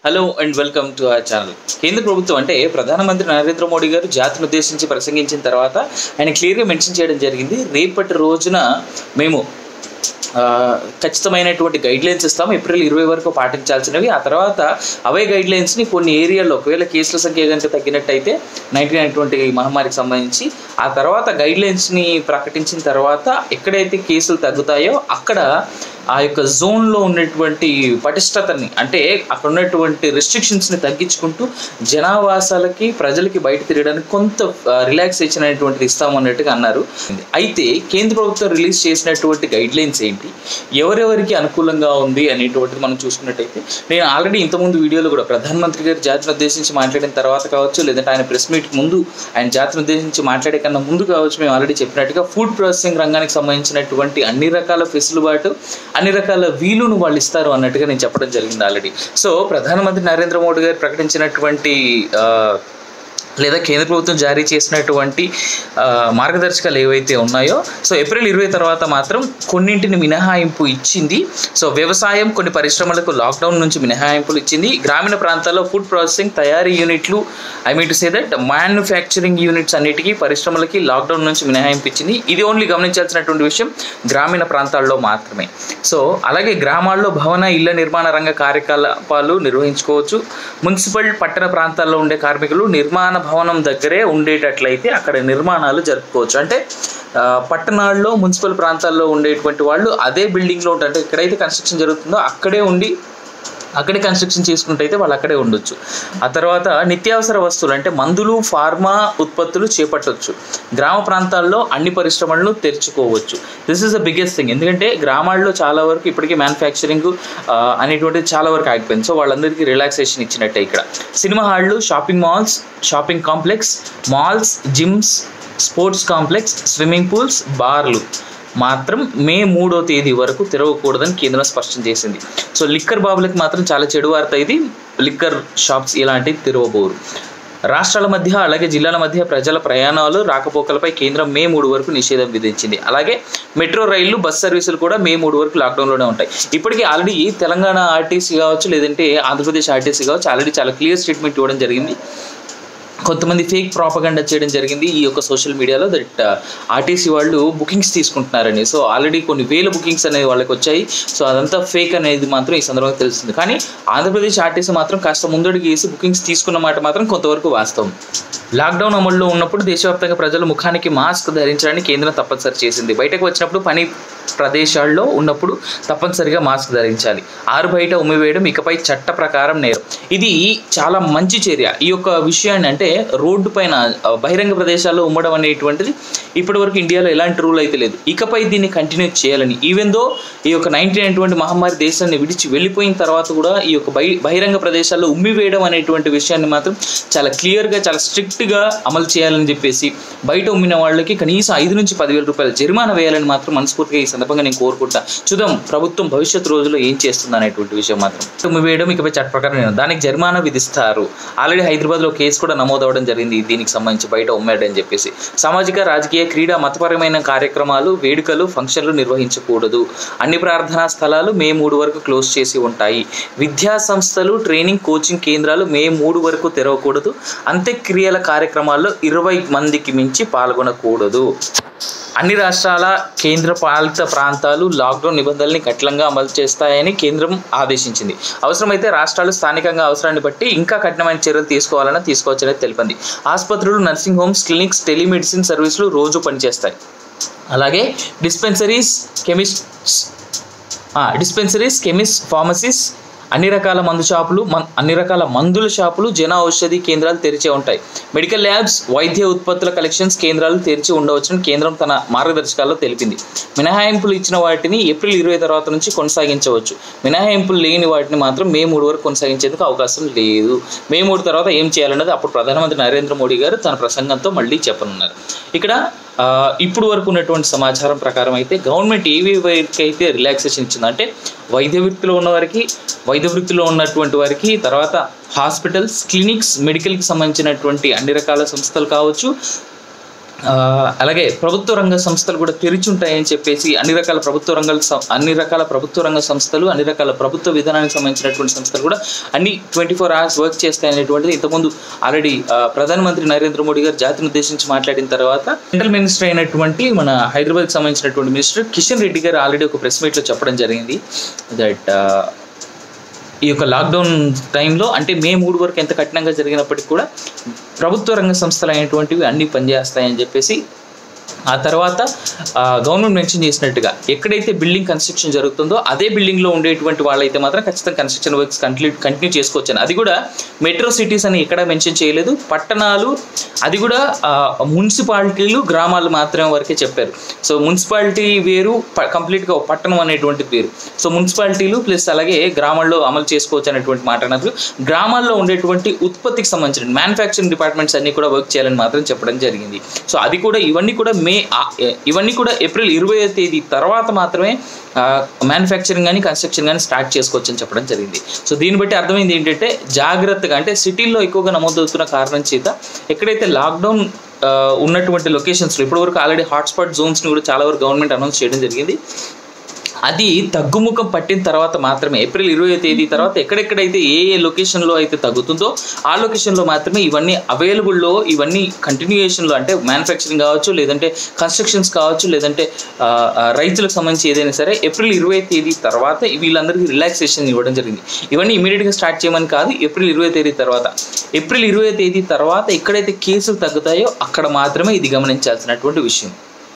hello and welcome to our channel కేంద్ర ప్రభుత్వం అంటే ప్రధానమంత్రి నరేంద్ర మోడీ గారు జాతిని ఉద్దేశించి ప్రసంగించిన తర్వాత ఆయన క్లియర్గా మెన్షన్ చేయడం జరిగింది రేపటి రోజున మేము ఆ, ఖచ్చితమైనటువంటి గైడ్ లైన్స్ ఇస్తాము ఏప్రిల్ ఇరవై వరకు పాటించాల్సినవి ఆ తర్వాత అవే గైడ్ లైన్స్ని కొన్ని ఏరియాల్లో ఒకవేళ కేసుల సంఖ్య కనుక తగ్గినట్టయితే నైన్టీన్ అనేటువంటి మహమ్మారికి సంబంధించి ఆ తర్వాత గైడ్ లైన్స్ని ప్రకటించిన తర్వాత ఎక్కడైతే కేసులు తగ్గుతాయో అక్కడ ఆ యొక్క జోన్లో ఉన్నటువంటి పటిష్టతని అంటే అక్కడ ఉన్నటువంటి రెస్ట్రిక్షన్స్ని తగ్గించుకుంటూ జనావాసాలకి ప్రజలకి బయట తిరగడానికి కొంత రిలాక్సేషన్ అనేటువంటిది ఇస్తామన్నట్టుగా అన్నారు అయితే కేంద్ర ప్రభుత్వం రిలీజ్ చేసినటువంటి గైడ్ లైన్స్ ఏంటి ఎవరెవరికి అనుకూలంగా ఉంది అనేటువంటిది మనం చూసుకున్నట్టయితే నేను ఆల్రెడీ ఇంతకుముందు వీడియోలో కూడా ప్రధానమంత్రి గారు జాతిని ఉద్దేశించి మాట్లాడిన తర్వాత కావచ్చు లేదంటే ఆయన ప్రెస్ మీట్ ముందు ఆయన జాతిని ఉద్దేశించి మాట్లాడే కన్నా ముందు కావచ్చు మేము ఆల్రెడీ చెప్పినట్టుగా ఫుడ్ ప్రాసెసింగ్ రంగానికి సంబంధించినటువంటి అన్ని రకాల ఫెసిలిబాటు అన్ని రకాల వీలును వాళ్ళు ఇస్తారు అన్నట్టుగా నేను చెప్పడం జరిగింది ఆల్రెడీ సో ప్రధానమంత్రి నరేంద్ర మోడీ గారు ప్రకటించినటువంటి ఆ, లేదా కేంద్ర ప్రభుత్వం జారీ చేసినటువంటి ఆ, మార్గదర్శకాలు ఏవైతే ఉన్నాయో సో ఏప్రిల్ ఇరవై తర్వాత మాత్రం కొన్నింటిని మినహాయింపు ఇచ్చింది సో వ్యవసాయం కొన్ని పరిశ్రమలకు లాక్డౌన్ నుంచి మినహాయింపులు ఇచ్చింది గ్రామీణ ప్రాంతాల్లో ఫుడ్ ప్రాసెసింగ్ తయారీ యూనిట్లు I mean to say that manufacturing units అన్నిటికీ పరిశ్రమలకి లాక్డౌన్ నుంచి మినహాయింపు ఇచ్చింది ఇది ఓన్లీ గమనించాల్సినటువంటి విషయం గ్రామీణ ప్రాంతాల్లో మాత్రమే సో అలాగే గ్రామాల్లో భవన ఇళ్ల నిర్మాణ రంగ కార్యకలాపాలు నిర్వహించుకోవచ్చు మున్సిపల్ పట్టణ ప్రాంతాల్లో ఉండే కార్మికులు నిర్మాణ భవనం దగ్గరే ఉండేటట్లయితే అక్కడ నిర్మాణాలు జరుపుకోవచ్చు అంటే ఆ, పట్టణాల్లో మున్సిపల్ ప్రాంతాల్లో ఉండేటువంటి వాళ్ళు అదే బిల్డింగ్లో ఉంటారు అంటే ఎక్కడైతే కన్స్ట్రక్షన్ జరుగుతుందో అక్కడే ఉండి అక్కడే కన్స్ట్రక్షన్ చేసుకుంటైతే వాళ్ళు అక్కడే ఉండొచ్చు ఆ తర్వాత నిత్యావసర వస్తువులు అంటే మందులు ఫార్మా ఉత్పత్తులు చేపట్టవచ్చు గ్రామ ప్రాంతాల్లో అన్ని పరిశ్రమలను తెరుచుకోవచ్చు this is the biggest thing ఎందుకంటే గ్రామాల్లో చాలా వరకు ఇప్పటికీ మ్యానుఫ్యాక్చరింగ్ అనేటువంటిది చాలా వరకు ఆగిపోయింది సో వాళ్ళందరికీ రిలాక్సేషన్ ఇచ్చినట్టే ఇక్కడ సినిమా హాళ్ళు shopping malls shopping complex malls gyms sports complex swimming pools బార్లు మాత్రం మే మూడో తేదీ వరకు తెరవకూడదని కేంద్రం స్పష్టం చేసింది సో లిక్కర్ బాబులకు మాత్రం చాలా చెడు వార్త ఇది లిక్కర్ షాప్స్ ఇలాంటివి తెరవబోరు రాష్ట్రాల మధ్య అలాగే జిల్లాల మధ్య ప్రజల ప్రయాణాలు రాకపోకలపై కేంద్రం మే మూడు వరకు నిషేధం విధించింది అలాగే మెట్రో రైళ్లు బస్ సర్వీసులు కూడా మే మూడు వరకు లాక్డౌన్లోనే ఉంటాయి ఇప్పటికీ ఆల్రెడీ తెలంగాణ ఆర్టీసీ కావచ్చు లేదంటే ఆంధ్రప్రదేశ్ ఆర్టీసీ కావచ్చు ఆల్రెడీ చాలా క్లియర్ స్టేట్మెంట్ ఇవ్వడం జరిగింది కొంతమంది ఫేక్ ప్రాపగండా చేయడం జరిగింది ఈ యొక్క సోషల్ మీడియాలో దట్ ఆర్టీసీ వాళ్ళు బుకింగ్స్ తీసుకుంటున్నారని సో ఆల్రెడీ కొన్ని వేల బుకింగ్స్ అనేవి వాళ్ళకి వచ్చాయి సో అదంతా ఫేక్ అనేది మాత్రం ఈ సందర్భంగా తెలుస్తుంది కానీ ఆంధ్రప్రదేశ్ ఆర్టీసీ మాత్రం కాస్త ముందడుగు వేసి బుకింగ్స్ తీసుకున్న మాట మాత్రం కొంతవరకు వాస్తవం లాక్డౌన్ అమల్లో ఉన్నప్పుడు దేశవ్యాప్తంగా ప్రజలు ముఖానికి మాస్క్ ధరించడానికి కేంద్రం తప్పనిసరి చేసింది బయటకు వచ్చినప్పుడు పని ప్రదేశాల్లో ఉన్నప్పుడు తప్పనిసరిగా మాస్క్ ధరించాలి ఆరు బయట ఉమ్మివేయడం ఇకపై చట్ట ప్రకారం నేరం ఇది చాలా మంచి చర్య ఈ యొక్క విషయాన్ని అంటే రోడ్డు పైన ఆ, బహిరంగ ప్రదేశాల్లో ఉమ్మడం అనేటువంటిది ఇప్పటివరకు ఇండియాలో ఎలాంటి రూల్ అయితే లేదు ఇకపై దీన్ని కంటిన్యూ చేయాలని ఈవెన్ దో ఈ యొక్క నైన్టీన్ అనేటువంటి మహమ్మారి దేశాన్ని విడిచి వెళ్ళిపోయిన తర్వాత కూడా ఈ యొక్క బహి బహిరంగ ప్రదేశాల్లో ఉమ్మి వేయడం అనేటువంటి విషయాన్ని మాత్రం చాలా క్లియర్గా చాలా స్ట్రిక్ట్గా అమలు చేయాలని చెప్పేసి బయట ఉమ్మిన వాళ్ళకి కనీసం ఐదు నుంచి పదివేల రూపాయల జరిమానా వేయాలని మాత్రం మనస్ఫూర్తిగా ఈ సందర్భంగా నేను కోరుకుంటా చూద్దాం ప్రభుత్వం భవిష్యత్ రోజుల్లో ఏం చేస్తుంది అనేటువంటి విషయం మాత్రం ఉమ్మి వేయడం ఇకపై చట్ట ప్రకారం నేను దానికి జరిమానా విధిస్తారు ఆల్రెడీ హైదరాబాద్లో కేసు కూడా నమోదవడం జరిగింది దీనికి సంబంధించి బయట ఉమ్మేయడం చెప్పేసి సామాజిక రాజకీయ క్రీడా మతపరమైన కార్యక్రమాలు వేడుకలు ఫంక్షన్లు నిర్వహించకూడదు అన్ని ప్రార్థనా స్థలాలు మే మూడు వరకు క్లోజ్ చేసి ఉంటాయి విద్యా సంస్థలు ట్రైనింగ్ కోచింగ్ కేంద్రాలు మే మూడు వరకు తెరవకూడదు అంత్యక్రియల కార్యక్రమాల్లో ఇరవై మందికి మించి పాల్గొనకూడదు అన్ని రాష్ట్రాల కేంద్ర పాలిత ప్రాంతాలు లాక్డౌన్ నిబంధనల్ని కఠినంగా అమలు చేస్తాయని కేంద్రం ఆదేశించింది అవసరమైతే రాష్ట్రాలు స్థానికంగా అవసరాన్ని బట్టి ఇంకా కఠినమైన చర్యలు తీసుకోవాలని తీసుకోవచ్చని తెలిపింది ఆసుపత్రులు నర్సింగ్ హోమ్స్ క్లినిక్స్ టెలిమెడిసిన్ సర్వీసులు రోజు పనిచేస్తాయి అలాగే dispensaries chemist dispensaries chemist pharmacies అన్ని రకాల మందు షాపులు మన్- అన్ని రకాల మందుల షాపులు జన ఔషధి కేంద్రాలు తెరిచే ఉంటాయి మెడికల్ ల్యాబ్స్ వైద్య ఉత్పత్తుల కలెక్షన్స్ కేంద్రాలు తెరిచి ఉండవచ్చని కేంద్రం తన మార్గదర్శకాల్లో తెలిపింది మినహాయింపులు ఇచ్చిన వాటిని ఏప్రిల్ ఇరవై తర్వాత నుంచి కొనసాగించవచ్చు మినహాయింపులు లేని వాటిని మాత్రం మే మూడు వరకు కొనసాగించేందుకు అవకాశం లేదు మే మూడు తర్వాత ఏం చేయాలన్నది అప్పుడు ప్రధానమంత్రి నరేంద్ర మోడీ గారు తన ప్రసంగంతో మళ్ళీ చెప్పనున్నారు ఇక్కడ ఆ, ఇప్పుడు వరకు ఉన్నటువంటి సమాచారం ప్రకారం అయితే గవర్నమెంట్ ఏవి వారికి అయితే రిలాక్సేషన్ ఇచ్చిందంటే వైద్య వృత్తిలో ఉన్నవారికి వైద్య వృత్తిలో ఉన్నటువంటి వారికి తర్వాత హాస్పిటల్స్ క్లినిక్స్ మెడికల్కి సంబంధించినటువంటి అన్ని రకాల సంస్థలు కావచ్చు ఆ, అలాగే ప్రభుత్వ రంగ సంస్థలు కూడా తెరిచి ఉంటాయని చెప్పేసి అన్ని రకాల ప్రభుత్వ రంగ సం- అన్ని రకాల ప్రభుత్వ రంగ సంస్థలు అన్ని రకాల ప్రభుత్వ విధానానికి సంబంధించినటువంటి సంస్థలు కూడా అన్ని ట్వంటీ ఫోర్ అవర్స్ వర్క్ చేస్తాయనేటువంటిది ఇంతకుముందు ఆల్రెడీ ప్రధానమంత్రి నరేంద్ర మోడీ గారు జాతిని ఉద్దేశించి మాట్లాడిన తర్వాత సెంట్రల్ మినిస్టర్ అయినటువంటి మన హైదరాబాద్కి సంబంధించినటువంటి మినిస్టర్ కిషన్ రెడ్డి గారు ఆల్రెడీ ఒక ప్రెస్ మీట్లో చెప్పడం జరిగింది దట్ ఈ యొక్క లాక్డౌన్ టైంలో అంటే మే మూడు వరకు ఎంత కఠినంగా జరిగినప్పటికీ కూడా ప్రభుత్వ రంగ సంస్థలు అయినటువంటివి అన్నీ పనిచేస్తాయని చెప్పేసి ఆ తర్వాత గవర్నమెంట్ మెన్షన్ చేసినట్టుగా ఎక్కడైతే బిల్డింగ్ కన్స్ట్రక్షన్ జరుగుతుందో అదే బిల్డింగ్లో ఉండేటువంటి వాళ్ళైతే మాత్రం ఖచ్చితంగా కన్స్ట్రక్షన్ వర్క్స్ కంటిన్యూ కంటిన్యూ చేసుకోవచ్చాను అది కూడా మెట్రో సిటీస్ అని ఎక్కడ మెన్షన్ చేయలేదు పట్టణాలు అది కూడా ఆ, మున్సిపాలిటీలు గ్రామాలు మాత్రమే వరకే చెప్పారు సో మున్సిపాలిటీ వేరు ప- కంప్లీట్గా ఒక పట్టణం అనేటువంటిది వేరు సో మున్సిపాలిటీలు ప్లస్ అలాగే గ్రామాల్లో అమలు చేసుకోవచ్చు అనేటువంటి మాట అన్నారు గ్రామాల్లో ఉండేటువంటి ఉత్పత్తికి సంబంధించిన మ్యానుఫ్యాక్చరింగ్ డిపార్ట్మెంట్స్ అన్ని కూడా వర్క్ చేయాలని మాత్రం చెప్పడం జరిగింది సో అది కూడా ఇవన్నీ కూడా మే ఆ- ఎ- ఇవన్నీ కూడా ఏప్రిల్ ఇరవై తేదీ తర్వాత మాత్రమే మ్యానుఫ్యాక్చరింగ్ కానీ కన్స్ట్రక్షన్ కానీ స్టార్ట్ చేసుకోవచ్చు అని చెప్పడం జరిగింది సో దీన్ని బట్టి అర్థమైంది ఏంటంటే జాగ్రత్తగా అంటే సిటీల్లో ఎక్కువగా నమోదవుతున్న కారణం చేత ఎక్కడైతే లాక్డౌన్ ఉన్నటువంటి లొకేషన్స్లో ఇప్పటివరకు ఆల్రెడీ హాట్స్పాట్ జోన్స్ని కూడా చాలా వరకు గవర్నమెంట్ అనౌన్స్ చేయడం జరిగింది అది తగ్గుముఖం పట్టిన తర్వాత మాత్రమే ఏప్రిల్ ఇరవై తేదీ తర్వాత ఎక్కడెక్కడైతే ఏ ఏ లొకేషన్లో అయితే తగ్గుతుందో ఆ లొకేషన్లో మాత్రమే ఇవన్నీ అవైలబుల్లో ఇవన్నీ కంటిన్యూయేషన్లో అంటే మ్యానుఫ్యాక్చరింగ్ కావచ్చు లేదంటే కన్స్ట్రక్షన్స్ కావచ్చు లేదంటే ఆ, ఆ, రైతులకు సంబంధించి ఏదైనా సరే ఏప్రిల్ ఇరవై తేదీ తర్వాత వీళ్ళందరికీ రిలాక్సేషన్ ఇవ్వడం జరిగింది ఇవన్నీ ఇమీడియట్గా స్టార్ట్ చేయమని కాదు ఏప్రిల్ ఇరవై తేదీ తర్వాత ఏప్రిల్ ఇరవై తేదీ తర్వాత ఎక్కడైతే కేసులు తగ్గుతాయో అక్కడ మాత్రమే ఇది గమనించాల్సినటువంటి విషయం